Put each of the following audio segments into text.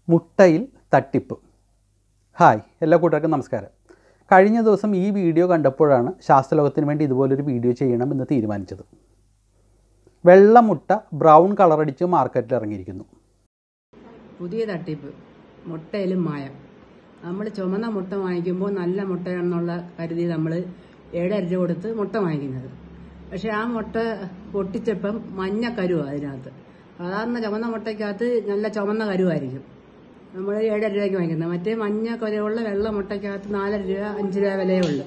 മുട്ടയിൽ തട്ടിപ്പ് ഹായ് എല്ലാ കൂട്ടുകാർക്കും നമസ്കാരം കഴിഞ്ഞ ദിവസം ഈ വീഡിയോ കണ്ടപ്പോഴാണ് ശാസ്ത്രലോകത്തിന് വേണ്ടി ഇതുപോലൊരു വീഡിയോ ചെയ്യണം എന്ന് തീരുമാനിച്ചത് വെള്ള മുട്ട ബ്രൗൺ കളറടിച്ച് മാർക്കറ്റിൽ ഇറങ്ങിയിരിക്കുന്നു പുതിയ തട്ടിപ്പ് മുട്ടയിലും മായം നമ്മൾ ചുമന്ന മുട്ട വാങ്ങിക്കുമ്പോൾ നല്ല മുട്ടയാണെന്നുള്ള കരുതി നമ്മൾ ഏഴര രൂപ കൊടുത്ത് മുട്ട വാങ്ങിക്കുന്നത് പക്ഷെ ആ മുട്ട പൊട്ടിച്ചപ്പം മഞ്ഞ കരുവാ അതിനകത്ത് സാധാരണ ചുമന്ന മുട്ടയ്ക്കകത്ത് നല്ല ചുമന്ന കരുവായിരിക്കും നമ്മൾ ഏഴര രൂപയ്ക്ക് വാങ്ങിക്കുന്നത് മറ്റേ മഞ്ഞ കരുവുള്ള വെള്ള മുട്ടയ്ക്കകത്ത് നാലര രൂപ അഞ്ച് രൂപ വിലയേ ഉള്ളൂ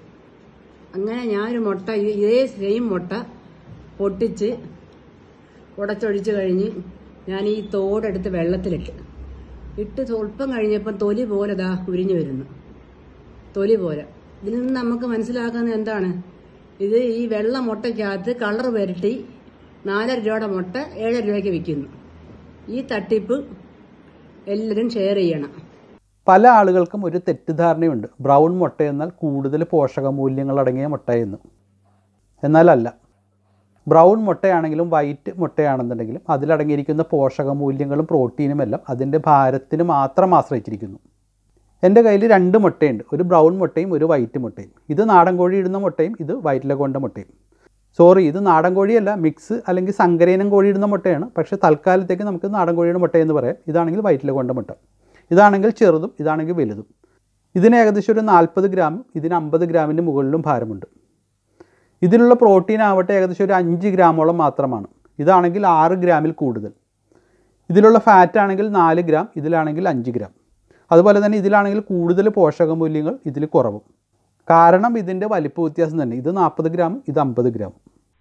അങ്ങനെ ഞാനൊരു മുട്ട ഈ- ഇതേ സെയിം മുട്ട പൊട്ടിച്ച് ഉടച്ചൊഴിച്ച് കഴിഞ്ഞ് ഞാൻ ഈ തോടെടുത്ത് വെള്ളത്തിലിട്ട് ഇട്ട് സ്വല്പം കഴിഞ്ഞപ്പം തൊലി പോലെ ദാ ഉരിഞ്ഞു വരുന്നു തൊലി പോലെ ഇതിൽ നിന്ന് നമുക്ക് മനസ്സിലാക്കുന്നത് എന്താണ് ഇത് ഈ വെള്ള മുട്ടയ്ക്കകത്ത് കളർ പുരട്ടി നാലര രൂപയുടെ മുട്ട ഏഴര രൂപയ്ക്ക് വിൽക്കുന്നു ഈ തട്ടിപ്പ് എല്ലാവരും ഷെയർ ചെയ്യണം പല ആളുകൾക്കും ഒരു തെറ്റിദ്ധാരണയുണ്ട് ബ്രൗൺ മുട്ട എന്നാൽ കൂടുതൽ പോഷകമൂല്യങ്ങൾ അടങ്ങിയ മുട്ടയെന്ന് എന്നാലല്ല ബ്രൗൺ മുട്ടയാണെങ്കിലും വൈറ്റ് മുട്ടയാണെന്നുണ്ടെങ്കിലും അതിലടങ്ങിയിരിക്കുന്ന പോഷകമൂല്യങ്ങളും പ്രോട്ടീനും എല്ലാം അതിൻ്റെ ഭാരത്തിന് മാത്രം ആശ്രയിച്ചിരിക്കുന്നു എൻ്റെ കയ്യിൽ രണ്ട് മുട്ടയുണ്ട് ഒരു ബ്രൗൺ മുട്ടയും ഒരു വൈറ്റ് മുട്ടയും ഇത് നാടൻ കോഴി ഇടുന്ന മുട്ടയും ഇത് വയറ്റിലെ കൊണ്ട മുട്ടയും സോറി ഇത് നാടൻ കോഴിയല്ല മിക്സ് അല്ലെങ്കിൽ സങ്കരയിനം കോഴി ഇടുന്ന മുട്ടയാണ് പക്ഷേ തൽക്കാലത്തേക്ക് നമുക്ക് നാടൻ കോഴിയുടെ മുട്ടയെന്ന് പറയാം ഇതാണെങ്കിൽ വയറ്റിലെ കൊണ്ട മുട്ട ഇതാണെങ്കിൽ ചെറുതും ഇതാണെങ്കിൽ വലുതും ഇതിന് ഏകദേശം ഒരു നാൽപ്പത് ഗ്രാമും ഇതിന് അമ്പത് ഗ്രാമിൻ്റെ മുകളിലും ഭാരമുണ്ട് ഇതിലുള്ള പ്രോട്ടീൻ ആവട്ടെ ഏകദേശം ഒരു അഞ്ച് ഗ്രാമോളം മാത്രമാണ് ഇതാണെങ്കിൽ ആറ് ഗ്രാമിൽ കൂടുതൽ ഇതിലുള്ള ഫാറ്റ് ആണെങ്കിൽ നാല് ഗ്രാം ഇതിലാണെങ്കിൽ അഞ്ച് ഗ്രാം അതുപോലെ തന്നെ ഇതിലാണെങ്കിൽ കൂടുതൽ പോഷകമൂല്യങ്ങൾ ഇതിൽ കുറവും കാരണം ഇതിൻ്റെ വലിപ്പ വ്യത്യാസം തന്നെ ഇത് നാൽപ്പത് ഗ്രാമും ഇത് അമ്പത് ഗ്രാമും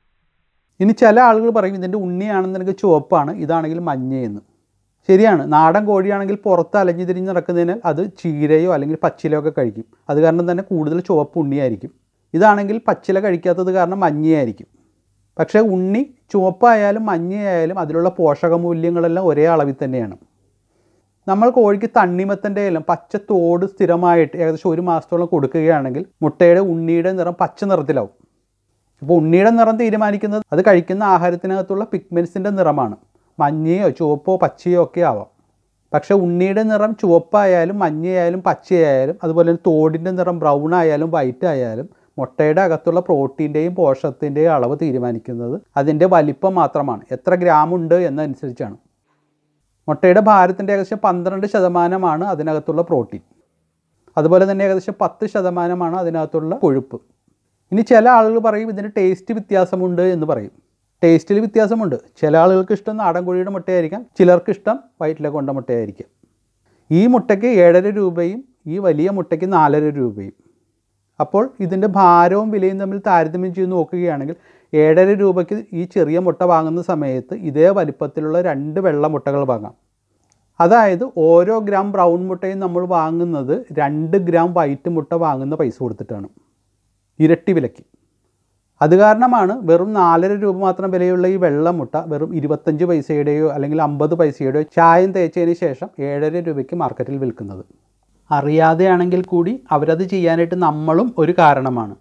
ഇനി ചില ആളുകൾ പറയും ഇതിൻ്റെ ഉണ്ണിയാണെന്നുണ്ടെങ്കിൽ ചുവപ്പാണ് ഇതാണെങ്കിൽ മഞ്ഞയെന്ന് ശരിയാണ് നാടൻ കോഴിയാണെങ്കിൽ പുറത്ത് അലഞ്ഞു തിരിഞ്ഞ് നടക്കുന്നതിനാൽ അത് ചീരയോ അല്ലെങ്കിൽ പച്ചിലയോ ഒക്കെ കഴിക്കും അത് കാരണം തന്നെ കൂടുതൽ ചുവപ്പ് ഉണ്ണിയായിരിക്കും ഇതാണെങ്കിൽ പച്ചില കഴിക്കാത്തത് കാരണം മഞ്ഞയായിരിക്കും പക്ഷേ ഉണ്ണി ചുവപ്പായാലും മഞ്ഞയായാലും അതിലുള്ള പോഷകമൂല്യങ്ങളെല്ലാം ഒരേ അളവിൽ തന്നെയാണ് നമ്മൾ കോഴിക്ക് തണ്ണിമത്തൻ്റെ എല്ലാം പച്ച തോട് സ്ഥിരമായിട്ട് ഏകദേശം ഒരു മാസത്തോളം കൊടുക്കുകയാണെങ്കിൽ മുട്ടയുടെ ഉണ്ണിയുടെ നിറം പച്ച നിറത്തിലാവും അപ്പോൾ ഉണ്ണിയുടെ നിറം തീരുമാനിക്കുന്നത് അത് കഴിക്കുന്ന ആഹാരത്തിനകത്തുള്ള പിഗ്മെൻസിൻ്റെ നിറമാണ് മഞ്ഞയോ ചുവപ്പോ പച്ചയോ ഒക്കെ ആവാം പക്ഷേ ഉണ്ണിയുടെ നിറം ചുവപ്പായാലും മഞ്ഞയായാലും പച്ചയായാലും അതുപോലെ തന്നെ തോടിൻ്റെ നിറം ബ്രൗൺ ആയാലും വൈറ്റ് ആയാലും മുട്ടയുടെ അകത്തുള്ള പ്രോട്ടീൻ്റെയും പോഷകത്തിൻ്റെയും അളവ് തീരുമാനിക്കുന്നത് അതിൻ്റെ വലിപ്പം മാത്രമാണ് എത്ര ഗ്രാം ഉണ്ട് എന്നനുസരിച്ചാണ് മുട്ടയുടെ ഭാരത്തിൻ്റെ ഏകദേശം പന്ത്രണ്ട് ശതമാനമാണ് അതിനകത്തുള്ള പ്രോട്ടീൻ അതുപോലെ തന്നെ ഏകദേശം പത്ത് ശതമാനമാണ് അതിനകത്തുള്ള കൊഴുപ്പ് ഇനി ചില ആളുകൾ പറയും ഇതിന് ടേസ്റ്റ് വ്യത്യാസമുണ്ട് എന്ന് പറയും ടേസ്റ്റിൽ വ്യത്യാസമുണ്ട് ചില ആളുകൾക്ക് ഇഷ്ടം നാടൻ കോഴിയുടെ മുട്ടയായിരിക്കാം ചിലർക്ക് ഇഷ്ടം വയറ്റിലെ കൊണ്ട മുട്ടയായിരിക്കാം ഈ മുട്ടയ്ക്ക് ഏഴര രൂപയും ഈ വലിയ മുട്ടയ്ക്ക് നാലര രൂപയും അപ്പോൾ ഇതിൻ്റെ ഭാരവും വിലയും തമ്മിൽ താരതമ്യം ചെയ്ത് നോക്കുകയാണെങ്കിൽ ഏഴര രൂപയ്ക്ക് ഈ ചെറിയ മുട്ട വാങ്ങുന്ന സമയത്ത് ഇതേ വലിപ്പത്തിലുള്ള രണ്ട് വെള്ള മുട്ടകൾ വാങ്ങാം അതായത് ഓരോ ഗ്രാം ബ്രൗൺ മുട്ടയും നമ്മൾ വാങ്ങുന്നത് രണ്ട് ഗ്രാം വൈറ്റ് മുട്ട വാങ്ങുന്ന പൈസ കൊടുത്തിട്ടാണ് ഇരട്ടി വിലയ്ക്ക് അത് കാരണമാണ് വെറും നാലര രൂപ മാത്രം വിലയുള്ള ഈ വെള്ള മുട്ട വെറും ഇരുപത്തഞ്ച് പൈസയുടെയോ അല്ലെങ്കിൽ അമ്പത് പൈസയുടെയോ ചായം തേച്ചതിന് ശേഷം ഏഴര രൂപയ്ക്ക് മാർക്കറ്റിൽ വിൽക്കുന്നത് അറിയാതെയാണെങ്കിൽ കൂടി അവരത് ചെയ്യാനായിട്ട് നമ്മളും ഒരു കാരണമാണ്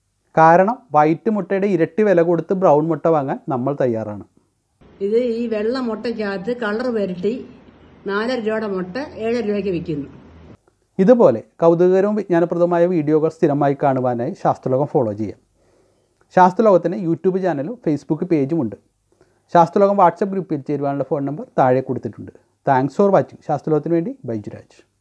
കാരണം വൈറ്റ് മുട്ടയുടെ ഇരട്ടി വില കൊടുത്ത് ബ്രൗൺ മുട്ട വാങ്ങാൻ നമ്മൾ തയ്യാറാണ് ഇത് ഈ വെള്ള മുട്ടയ്ക്കകത്ത് കളർ പുരട്ടി നാലര രൂപയുടെ മുട്ട ഏഴര രൂപയ്ക്ക് വിൽക്കുന്നു ഇതുപോലെ കൗതുകകരവും വിജ്ഞാനപ്രദമായ വീഡിയോകൾ സ്ഥിരമായി കാണുവാനായി ശാസ്ത്രലോകം ഫോളോ ചെയ്യാം ശാസ്ത്രലോകത്തിന് യൂട്യൂബ് ചാനലും ഫേസ്ബുക്ക് പേജുമുണ്ട് ശാസ്ത്രലോകം വാട്സപ്പ് ഗ്രൂപ്പിൽ ചേരുവാനുള്ള ഫോൺ നമ്പർ താഴെ കൊടുത്തിട്ടുണ്ട് താങ്ക്സ് ഫോർ വാച്ചിങ് ശാസ്ത്രലോകത്തിന് വേണ്ടി ബൈജുരാജ്